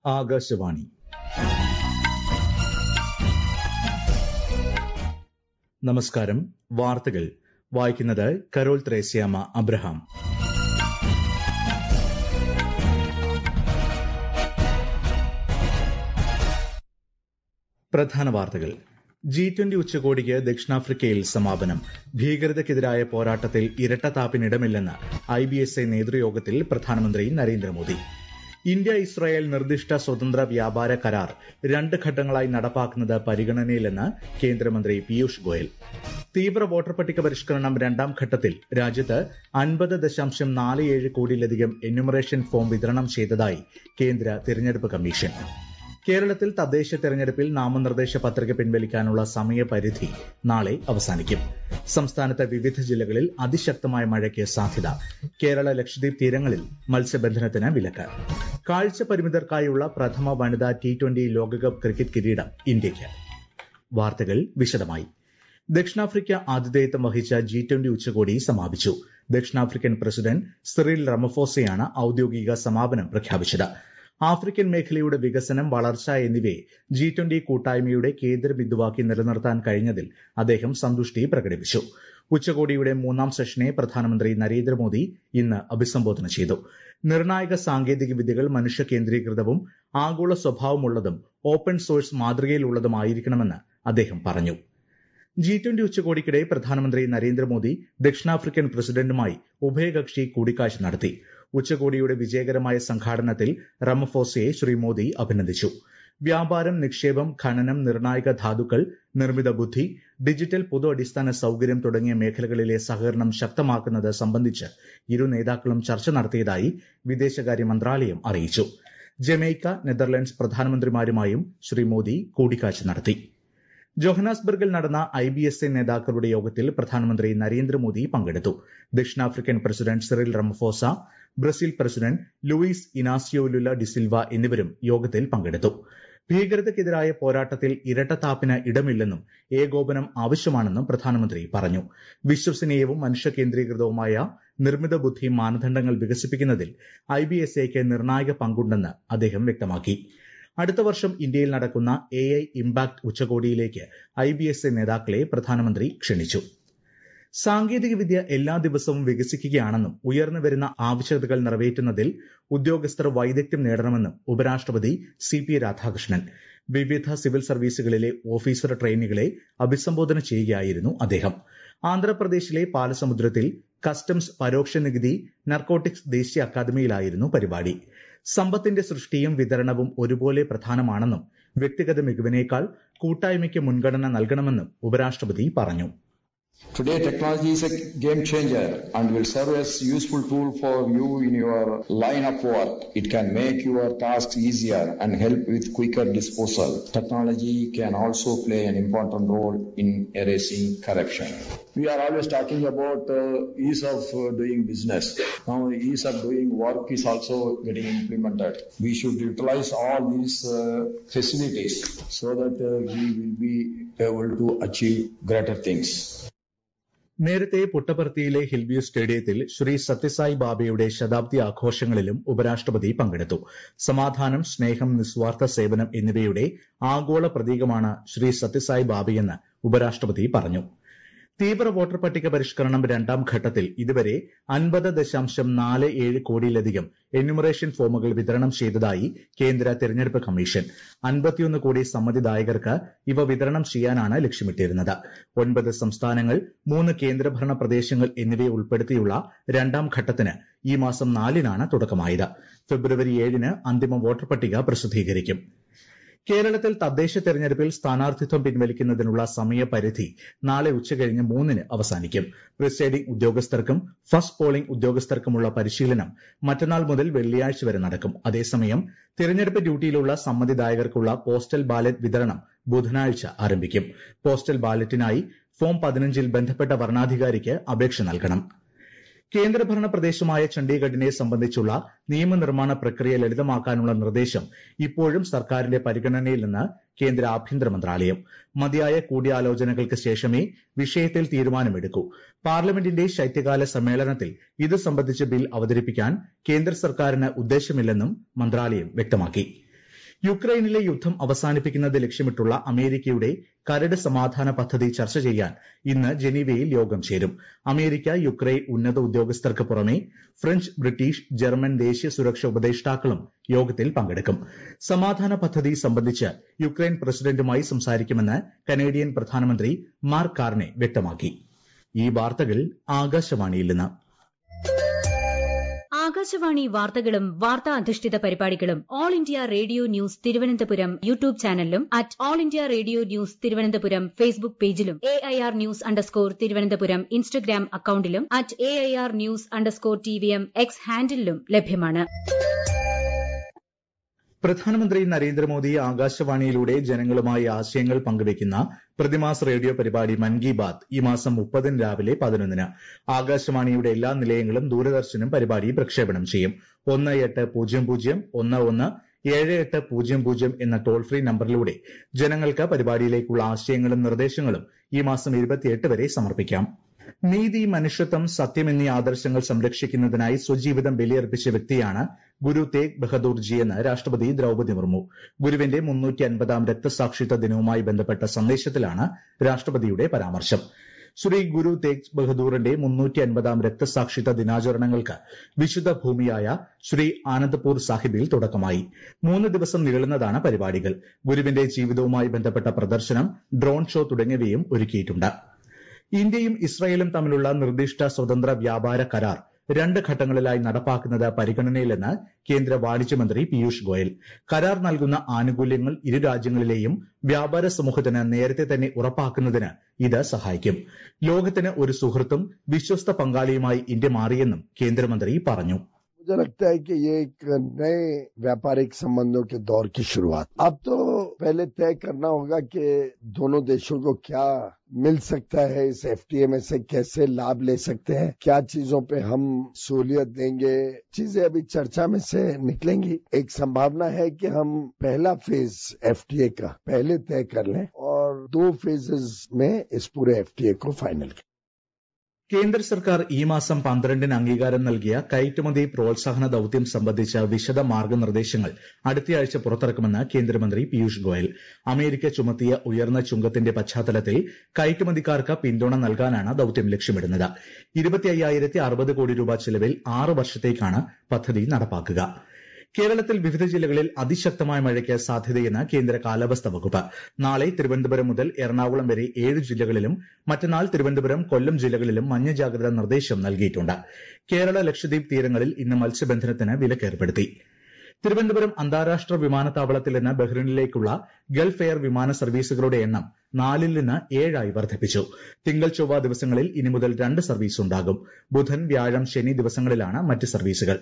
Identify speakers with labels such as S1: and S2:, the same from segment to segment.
S1: ആകാശവാണി നമസ്കാരം വാർത്തകൾ വായിക്കുന്നത് കരോൾ ത്രേസ്യാമ അബ്രഹാം പ്രധാന വാർത്തകൾ ജി ട്വന്റി ഉച്ചകോടിക്ക് ദക്ഷിണാഫ്രിക്കയിൽ സമാപനം ഭീകരതയ്ക്കെതിരായ പോരാട്ടത്തിൽ ഇരട്ടത്താപ്പിനിടമില്ലെന്ന് ഐ ബി എസ് ഐ നേതൃയോഗത്തിൽ പ്രധാനമന്ത്രി നരേന്ദ്രമോദി ഇന്ത്യ ഇസ്രായേൽ നിർദ്ദിഷ്ട സ്വതന്ത്ര വ്യാപാര കരാർ രണ്ട് ഘട്ടങ്ങളായി നടപ്പാക്കുന്നത് പരിഗണനയിലെന്ന് കേന്ദ്രമന്ത്രി പീയൂഷ് ഗോയൽ തീവ്ര വോട്ടർ പട്ടിക പരിഷ്കരണം രണ്ടാം ഘട്ടത്തിൽ രാജ്യത്ത് അൻപത് ദശാംശം നാല് ഏഴ് കോടിയിലധികം എന്യൂമറേഷൻ ഫോം വിതരണം ചെയ്തതായി കേന്ദ്ര തിരഞ്ഞെടുപ്പ് കമ്മീഷൻ കേരളത്തിൽ തദ്ദേശ തെരഞ്ഞെടുപ്പിൽ നാമനിർദ്ദേശ പത്രിക പിൻവലിക്കാനുള്ള സമയപരിധി നാളെ അവസാനിക്കും സംസ്ഥാനത്തെ വിവിധ ജില്ലകളിൽ അതിശക്തമായ മഴയ്ക്ക് സാധ്യത കേരള ലക്ഷദ്വീപ് തീരങ്ങളിൽ മത്സ്യബന്ധനത്തിന് വിലക്ക് കാഴ്ച പരിമിതർക്കായുള്ള പ്രഥമ വനിതാ ടി ട്വന്റി ലോകകപ്പ് ക്രിക്കറ്റ് കിരീടം ഇന്ത്യയ്ക്ക് വാർത്തകൾ വിശദമായി ദക്ഷിണാഫ്രിക്ക ആതിഥേയത്വം വഹിച്ച ജി ട്വന്റി ഉച്ചകോടി സമാപിച്ചു ദക്ഷിണാഫ്രിക്കൻ പ്രസിഡന്റ് സിറിൽ റമഫോസയാണ് ഔദ്യോഗിക സമാപനം പ്രഖ്യാപിച്ചത് ആഫ്രിക്കൻ മേഖലയുടെ വികസനം വളർച്ച എന്നിവയെ ജി ട്വന്റി കൂട്ടായ്മയുടെ കേന്ദ്രബിന്ദുവാക്കി നിലനിർത്താൻ കഴിഞ്ഞതിൽ അദ്ദേഹം സന്തുഷ്ടി പ്രകടിപ്പിച്ചു ഉച്ചകോടിയുടെ മൂന്നാം സെഷനെ പ്രധാനമന്ത്രി നരേന്ദ്രമോദി ഇന്ന് അഭിസംബോധന ചെയ്തു നിർണായക സാങ്കേതിക വിദ്യകൾ മനുഷ്യ കേന്ദ്രീകൃതവും ആഗോള സ്വഭാവമുള്ളതും ഓപ്പൺ സോഴ്സ് മാതൃകയിലുള്ളതുമായിരിക്കണമെന്ന് അദ്ദേഹം പറഞ്ഞു ജി ട്വന്റി ഉച്ചകോടിക്കിടെ പ്രധാനമന്ത്രി നരേന്ദ്രമോദി ദക്ഷിണാഫ്രിക്കൻ പ്രസിഡന്റുമായി ഉഭയകക്ഷി കൂടിക്കാഴ്ച നടത്തി ഉച്ചകോടിയുടെ വിജയകരമായ സംഘാടനത്തിൽ റമഫോസയെ ശ്രീ മോദി അഭിനന്ദിച്ചു വ്യാപാരം നിക്ഷേപം ഖനനം നിർണായക ധാതുക്കൾ നിർമ്മിത ബുദ്ധി ഡിജിറ്റൽ പൊതു അടിസ്ഥാന സൌകര്യം തുടങ്ങിയ മേഖലകളിലെ സഹകരണം ശക്തമാക്കുന്നത് സംബന്ധിച്ച് ഇരു നേതാക്കളും ചർച്ച നടത്തിയതായി വിദേശകാര്യ മന്ത്രാലയം അറിയിച്ചു ജമൈക്ക നെതർലൻഡ്സ് പ്രധാനമന്ത്രിമാരുമായും ശ്രീ മോദി കൂടിക്കാഴ്ച നടത്തി ജോഹനാസ്ബർഗിൽ നടന്ന ഐ ബി എസ് എ നേതാക്കളുടെ യോഗത്തിൽ പ്രധാനമന്ത്രി നരേന്ദ്രമോദി പങ്കെടുത്തു ദക്ഷിണാഫ്രിക്കൻ president Cyril Ramaphosa Brazil president Luiz Inacio Lula da Silva എന്നിവരും യോഗത്തിൽ പങ്കെടുത്തു ഭീകരതയ്ക്കെതിരായ പോരാട്ടത്തിൽ ഇരട്ടത്താപ്പിന് ഇടമില്ലെന്നും ഏകോപനം ആവശ്യമാണെന്നും പ്രധാനമന്ത്രി പറഞ്ഞു വിശ്വസനീയവും മനുഷ്യ കേന്ദ്രീകൃതവുമായ നിർമ്മിത ബുദ്ധി മാനദണ്ഡങ്ങൾ വികസിപ്പിക്കുന്നതിൽ ഐ ബി എസ് എക്ക് നിർണായക പങ്കുണ്ടെന്ന് അദ്ദേഹം വ്യക്തമാക്കി അടുത്ത വർഷം ഇന്ത്യയിൽ നടക്കുന്ന എ ഐ ഇംപാക്ട് ഉച്ചകോടിയിലേക്ക് ഐ ബി എസ് എ നേതാക്കളെ പ്രധാനമന്ത്രി ക്ഷണിച്ചു സാങ്കേതികവിദ്യ എല്ലാ ദിവസവും വികസിക്കുകയാണെന്നും ഉയർന്നു വരുന്ന ആവശ്യകതകൾ നിറവേറ്റുന്നതിൽ ഉദ്യോഗസ്ഥർ വൈദഗ്ധ്യം നേടണമെന്നും ഉപരാഷ്ട്രപതി സി പി രാധാകൃഷ്ണൻ വിവിധ സിവിൽ സർവീസുകളിലെ ഓഫീസർ ട്രെയിനികളെ അഭിസംബോധന ചെയ്യുകയായിരുന്നു അദ്ദേഹം ആന്ധ്രാപ്രദേശിലെ പാലസമുദ്രത്തിൽ കസ്റ്റംസ് പരോക്ഷ നികുതി നർക്കോട്ടിക്സ് ദേശീയ അക്കാദമിയിലായിരുന്നു പരിപാടി സമ്പത്തിന്റെ സൃഷ്ടിയും വിതരണവും ഒരുപോലെ പ്രധാനമാണെന്നും വ്യക്തിഗത മികവിനേക്കാൾ കൂട്ടായ്മയ്ക്ക് മുൻഗണന നൽകണമെന്നും ഉപരാഷ്ട്രപതി പറഞ്ഞു
S2: Today, technology is a game changer and will serve as a useful tool for you in your line of work. It can make your tasks easier and help with quicker disposal. Technology can also play an important role in erasing corruption. We are always talking about uh, ease of uh, doing business. Now, ease of doing work is also getting implemented. We should utilize all these uh, facilities so that we will be able to achieve greater things.
S1: നേരത്തെ പുട്ടപർത്തിയിലെ Hillview സ്റ്റേഡിയത്തിൽ ശ്രീ സത്യസായി ബാബയുടെ ശതാബ്ദി ആഘോഷങ്ങളിലും ഉപരാഷ്ട്രപതി പങ്കെടുത്തു സമാധാനം സ്നേഹം നിസ്വാർത്ഥ സേവനം എന്നിവയുടെ ആഗോള പ്രതീകമാണ് ശ്രീ സത്യസായി ബാബയെന്ന് ഉപരാഷ്ട്രപതി പറഞ്ഞു തീവ്ര വോട്ടർ പട്ടിക പരിഷ്കരണം രണ്ടാം ഘട്ടത്തിൽ ഇതുവരെ അൻപത് ദശാംശം നാല് ഏഴ് കോടിയിലധികം എന്യൂമറേഷൻ ഫോമുകൾ വിതരണം ചെയ്തതായി കേന്ദ്ര തെരഞ്ഞെടുപ്പ് കമ്മീഷൻ അൻപത്തിയൊന്ന് കോടി സമ്മതിദായകർക്ക് ഇവ വിതരണം ചെയ്യാനാണ് ലക്ഷ്യമിട്ടിരുന്നത് ഒൻപത് സംസ്ഥാനങ്ങൾ മൂന്ന് കേന്ദ്രഭരണ പ്രദേശങ്ങൾ എന്നിവയെ ഉൾപ്പെടുത്തിയുള്ള രണ്ടാം ഘട്ടത്തിന് ഈ മാസം നാലിനാണ് തുടക്കമായത് ഫെബ്രുവരി ഏഴിന് അന്തിമ വോട്ടർ പട്ടിക പ്രസിദ്ധീകരിക്കും കേരളത്തിൽ തദ്ദേശ തെരഞ്ഞെടുപ്പിൽ സ്ഥാനാർത്ഥിത്വം പിൻവലിക്കുന്നതിനുള്ള സമയപരിധി നാളെ ഉച്ചകഴിഞ്ഞ് മൂന്നിന് അവസാനിക്കും പ്രിസൈഡിംഗ് ഉദ്യോഗസ്ഥർക്കും ഫസ്റ്റ് പോളിംഗ് ഉദ്യോഗസ്ഥർക്കുമുള്ള പരിശീലനം മറ്റന്നാൾ മുതൽ വെള്ളിയാഴ്ച വരെ നടക്കും അതേസമയം തിരഞ്ഞെടുപ്പ് ഡ്യൂട്ടിയിലുള്ള സമ്മതിദായകർക്കുള്ള പോസ്റ്റൽ ബാലറ്റ് വിതരണം ബുധനാഴ്ച ആരംഭിക്കും പോസ്റ്റൽ ബാലറ്റിനായി ഫോം പതിനഞ്ചിൽ ബന്ധപ്പെട്ട വരണാധികാരിക്ക് അപേക്ഷ നൽകണം കേന്ദ്രഭരണ പ്രദേശമായ ചണ്ഡീഗഡിനെ സംബന്ധിച്ചുള്ള നിയമനിർമ്മാണ പ്രക്രിയ ലളിതമാക്കാനുള്ള നിർദ്ദേശം ഇപ്പോഴും സർക്കാരിന്റെ പരിഗണനയിലെന്ന് കേന്ദ്ര ആഭ്യന്തര മന്ത്രാലയം മതിയായ കൂടിയാലോചനകൾക്ക് ശേഷമേ വിഷയത്തിൽ തീരുമാനമെടുക്കൂ പാർലമെന്റിന്റെ ശൈത്യകാല സമ്മേളനത്തിൽ ഇത് സംബന്ധിച്ച ബിൽ അവതരിപ്പിക്കാൻ കേന്ദ്ര സർക്കാരിന് ഉദ്ദേശമില്ലെന്നും മന്ത്രാലയം വ്യക്തമാക്കി യുക്രൈനിലെ യുദ്ധം അവസാനിപ്പിക്കുന്നത് ലക്ഷ്യമിട്ടുള്ള അമേരിക്കയുടെ കരട് സമാധാന പദ്ധതി ചർച്ച ചെയ്യാൻ ഇന്ന് ജനീവയിൽ യോഗം ചേരും അമേരിക്ക യുക്രൈൻ ഉന്നത ഉദ്യോഗസ്ഥർക്ക് പുറമെ ഫ്രഞ്ച് ബ്രിട്ടീഷ് ജർമ്മൻ ദേശീയ സുരക്ഷാ ഉപദേഷ്ടാക്കളും യോഗത്തിൽ പങ്കെടുക്കും സമാധാന പദ്ധതി സംബന്ധിച്ച് യുക്രൈൻ പ്രസിഡന്റുമായി സംസാരിക്കുമെന്ന് കനേഡിയൻ പ്രധാനമന്ത്രി മാർക്ക് കാർണെ വ്യക്തമാക്കി ഈ വാർത്തകൾ ആകാശവാണിയിൽ നിന്ന്
S3: ആകാശവാണി വാർത്തകളും വാർത്താ അധിഷ്ഠിത പരിപാടികളും All India Radio news Thiruvananthapuram YouTube ചാനലിലും at all India Radio news Thiruvananthapuram Facebook പേജിലും A I R news underscore Thiruvananthapuram Instagram അക്കൌണ്ടിലും at A I R news underscore T V M X ഹാൻഡിലും ലഭ്യമാണ്
S1: പ്രധാനമന്ത്രി നരേന്ദ്രമോദി ആകാശവാണിയിലൂടെ ജനങ്ങളുമായി ആശയങ്ങൾ പങ്കുവയ്ക്കുന്ന പ്രതിമാസ റേഡിയോ പരിപാടി മൻ കി ബാത് ഈ മാസം മുപ്പതിന് രാവിലെ പതിനൊന്നിന് ആകാശവാണിയുടെ എല്ലാ നിലയങ്ങളും ദൂരദർശനും പരിപാടി പ്രക്ഷേപണം ചെയ്യും ഒന്ന് എട്ട് പൂജ്യം പൂജ്യം ഒന്ന് ഒന്ന് ഏഴ് എട്ട് പൂജ്യം പൂജ്യം എന്ന ടോൾ ഫ്രീ നമ്പറിലൂടെ ജനങ്ങൾക്ക് പരിപാടിയിലേക്കുള്ള ആശയങ്ങളും നിർദ്ദേശങ്ങളും ഈ മാസം ഇരുപത്തിയെട്ട് വരെ സമർപ്പിക്കാം നീതി മനുഷ്യത്വം സത്യം എന്നീ ആദർശങ്ങൾ സംരക്ഷിക്കുന്നതിനായി സ്വജീവിതം ബലിയർപ്പിച്ച വ്യക്തിയാണ് ഗുരു തേഗ് ബഹദൂർജി എന്ന് രാഷ്ട്രപതി ദ്രൌപദി മുർമു ഗുരുവിന്റെ മുന്നൂറ്റി അൻപതാം രക്തസാക്ഷിത്വ ദിനവുമായി ബന്ധപ്പെട്ട സന്ദേശത്തിലാണ് രാഷ്ട്രപതിയുടെ പരാമർശം ശ്രീ ഗുരു തേഗ് ബഹദൂറിന്റെ മുന്നൂറ്റി അൻപതാം രക്തസാക്ഷിത്വ ദിനാചരണങ്ങൾക്ക് വിശുദ്ധ ഭൂമിയായ ശ്രീ ആനന്ദപൂർ സാഹിബിൽ തുടക്കമായി മൂന്ന് ദിവസം നീളുന്നതാണ് പരിപാടികൾ ഗുരുവിന്റെ ജീവിതവുമായി ബന്ധപ്പെട്ട പ്രദർശനം ഡ്രോൺ ഷോ തുടങ്ങിയവയും ഒരുക്കിയിട്ടുണ്ട് ഇന്ത്യയും ഇസ്രായേലും തമ്മിലുള്ള നിർദ്ദിഷ്ട സ്വതന്ത്ര വ്യാപാര കരാർ രണ്ട് ഘട്ടങ്ങളിലായി നടപ്പാക്കുന്നത് പരിഗണനയിലെന്ന് കേന്ദ്ര വാണിജ്യമന്ത്രി പീയൂഷ് ഗോയൽ കരാർ നൽകുന്ന ആനുകൂല്യങ്ങൾ ഇരു രാജ്യങ്ങളിലെയും വ്യാപാര സമൂഹത്തിന് നേരത്തെ തന്നെ ഉറപ്പാക്കുന്നതിന് ഇത് സഹായിക്കും ലോകത്തിന് ഒരു സുഹൃത്തും വിശ്വസ്ത പങ്കാളിയുമായി ഇന്ത്യ മാറിയെന്നും കേന്ദ്രമന്ത്രി പറഞ്ഞു
S4: मुझे लगता है कि ये एक नए व्यापारिक संबंधों के दौर की शुरुआत अब तो पहले तय करना होगा कि दोनों देशों को क्या मिल सकता है इस एफटीए में से कैसे लाभ ले सकते हैं क्या चीजों पे हम सहूलियत देंगे चीजें अभी चर्चा में से निकलेंगी एक संभावना है कि हम पहला फेज एफटीए का पहले तय कर लें और दो फेजेस में इस पूरे एफटीए को फाइनल करें
S1: കേന്ദ്ര സർക്കാർ ഈ മാസം പന്ത്രണ്ടിന് അംഗീകാരം നൽകിയ കയറ്റുമതി പ്രോത്സാഹന ദൌത്യം സംബന്ധിച്ച വിശദ മാർഗനിർദ്ദേശങ്ങൾ അടുത്തയാഴ്ച പുറത്തിറക്കുമെന്ന് കേന്ദ്രമന്ത്രി പീയൂഷ് ഗോയൽ അമേരിക്ക ചുമത്തിയ ഉയർന്ന ചുങ്കത്തിന്റെ പശ്ചാത്തലത്തിൽ കയറ്റുമതിക്കാർക്ക് പിന്തുണ നൽകാനാണ് ദൌത്യം ലക്ഷ്യമിടുന്നത് ഇരുപത്തി അയ്യായിരത്തി അറുപത് കോടി രൂപ ചെലവിൽ ആറ് വർഷത്തേക്കാണ് പദ്ധതി നടപ്പാക്കുക കേരളത്തിൽ വിവിധ ജില്ലകളിൽ അതിശക്തമായ മഴയ്ക്ക് സാധ്യതയെന്ന് കേന്ദ്ര കാലാവസ്ഥാ വകുപ്പ് നാളെ തിരുവനന്തപുരം മുതൽ എറണാകുളം വരെ ഏഴ് ജില്ലകളിലും മറ്റന്നാൾ തിരുവനന്തപുരം കൊല്ലം ജില്ലകളിലും മഞ്ഞ ജാഗ്രതാ നിർദ്ദേശം നൽകിയിട്ടുണ്ട് കേരള ലക്ഷദ്വീപ് തീരങ്ങളിൽ ഇന്ന് മത്സ്യബന്ധനത്തിന് വിലക്കേർപ്പെടുത്തി തിരുവനന്തപുരം അന്താരാഷ്ട്ര വിമാനത്താവളത്തിൽ നിന്ന് ബഹ്റിനിലേക്കുള്ള ഗൾഫ് എയർ വിമാന സർവീസുകളുടെ എണ്ണം നാലിൽ നിന്ന് ഏഴായി വർദ്ധിപ്പിച്ചു തിങ്കൾ ചൊവ്വ ദിവസങ്ങളിൽ ഇനി മുതൽ രണ്ട് സർവീസ് ഉണ്ടാകും ബുധൻ വ്യാഴം ശനി ദിവസങ്ങളിലാണ് മറ്റ് സർവീസുകൾ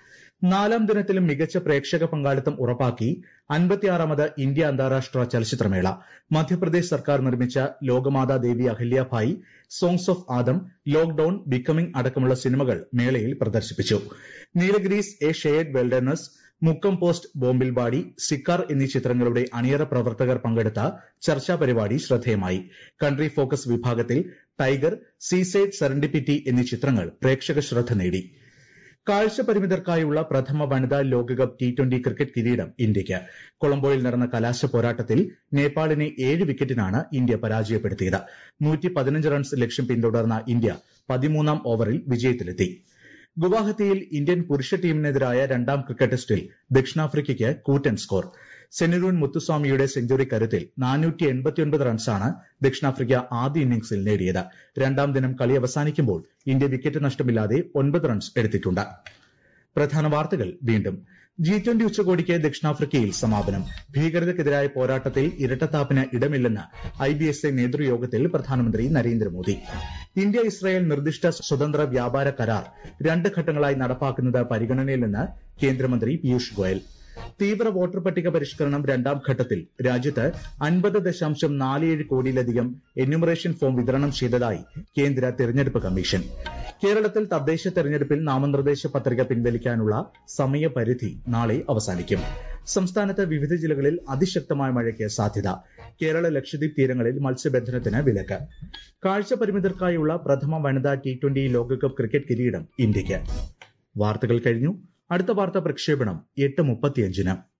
S1: നാലാം ദിനത്തിലും മികച്ച പ്രേക്ഷക പങ്കാളിത്തം ഉറപ്പാക്കി അൻപത്തിയാറാമത് ഇന്ത്യ അന്താരാഷ്ട്ര ചലച്ചിത്രമേള മധ്യപ്രദേശ് സർക്കാർ നിർമ്മിച്ച ലോകമാതാ ദേവി Ahilyabai songs of Adam lockdown becoming അടക്കമുള്ള സിനിമകൾ മേളയിൽ പ്രദർശിപ്പിച്ചു നീലഗിരീസ് എ ഷെയർഡ് വെൽഡർനെസ് മുക്കം പോസ്റ്റ് ബോംബിൽവാടി സിക്കാർ എന്നീ ചിത്രങ്ങളുടെ അണിയറ പ്രവർത്തകർ പങ്കെടുത്ത ചർച്ചാ പരിപാടി ശ്രദ്ധേയമായി കൺട്രി ഫോക്കസ് വിഭാഗത്തിൽ ടൈഗർ സീസൈഡ് സെറൻഡിപ്പിറ്റി എന്നീ ചിത്രങ്ങൾ പ്രേക്ഷക ശ്രദ്ധ നേടി കാഴ്ച പരിമിതർക്കായുള്ള പ്രഥമ വനിതാ ലോകകപ്പ് ടി ട്വന്റി ക്രിക്കറ്റ് കിരീടം ഇന്ത്യയ്ക്ക് കൊളംബോയിൽ നടന്ന കലാശ പോരാട്ടത്തിൽ നേപ്പാളിനെ ഏഴ് വിക്കറ്റിനാണ് ഇന്ത്യ പരാജയപ്പെടുത്തിയത് നൂറ്റി പതിനഞ്ച് റൺസ് ലക്ഷ്യം പിന്തുടർന്ന ഇന്ത്യ പതിമൂന്നാം ഓവറിൽ വിജയത്തിലെത്തി ഗുവാഹത്തിയിൽ ഇന്ത്യൻ പുരുഷ ടീമിനെതിരായ രണ്ടാം ക്രിക്കറ്റ് ടെസ്റ്റിൽ ദക്ഷിണാഫ്രിക്കയ്ക്ക് കൂറ്റൻ സ്കോർ സെനിറൂൺ മുത്തുസ്വാമിയുടെ സെഞ്ചുറി കരുത്തിൽ നാനൂറ്റി എൺപത്തിയൊൻപത് റൺസാണ് ദക്ഷിണാഫ്രിക്ക ആദ്യ ഇന്നിംഗ്സിൽ നേടിയത് രണ്ടാം ദിനം കളി അവസാനിക്കുമ്പോൾ ഇന്ത്യ വിക്കറ്റ് നഷ്ടമില്ലാതെ ഒൻപത് റൺസ് എടുത്തിട്ടുണ്ട് പ്രധാന വാർത്തകൾ വീണ്ടും ജി ട്വന്റി ഉച്ചകോടിക്ക് ദക്ഷിണാഫ്രിക്കയിൽ സമാപനം ഭീകരതയ്ക്കെതിരായ പോരാട്ടത്തിൽ ഇരട്ടത്താപ്പിന് ഇടമില്ലെന്ന് ഐ ബി എസ് എ നേതൃയോഗത്തിൽ പ്രധാനമന്ത്രി നരേന്ദ്രമോദി ഇന്ത്യ ഇസ്രായേൽ നിർദ്ദിഷ്ട സ്വതന്ത്ര വ്യാപാര കരാർ രണ്ട് ഘട്ടങ്ങളായി നടപ്പാക്കുന്നത് പരിഗണനയിലെന്ന് കേന്ദ്രമന്ത്രി പീയൂഷ് ഗോയൽ തീവ്ര വോട്ടർ പട്ടിക പരിഷ്കരണം രണ്ടാം ഘട്ടത്തിൽ രാജ്യത്ത് അൻപത് ദശാംശം നാലേഴ് കോടിയിലധികം എന്യൂമറേഷൻ ഫോം വിതരണം ചെയ്തതായി കേന്ദ്ര തെരഞ്ഞെടുപ്പ് കമ്മീഷൻ കേരളത്തിൽ തദ്ദേശ തെരഞ്ഞെടുപ്പിൽ നാമനിർദ്ദേശ പത്രിക പിൻവലിക്കാനുള്ള സമയപരിധി നാളെ അവസാനിക്കും സംസ്ഥാനത്ത് വിവിധ ജില്ലകളിൽ അതിശക്തമായ മഴയ്ക്ക് സാധ്യത കേരള ലക്ഷദ്വീപ് തീരങ്ങളിൽ മത്സ്യബന്ധനത്തിന് വിലക്ക് കാഴ്ച പരിമിതർക്കായുള്ള പ്രഥമ വനിതാ ടി ട്വന്റി ലോകകപ്പ് ക്രിക്കറ്റ് കിരീടം ഇന്ത്യയ്ക്ക് വാർത്തകൾ കഴിഞ്ഞു അടുത്ത വാർത്താ പ്രക്ഷേപണം എട്ട് മുപ്പത്തിയഞ്ചിന്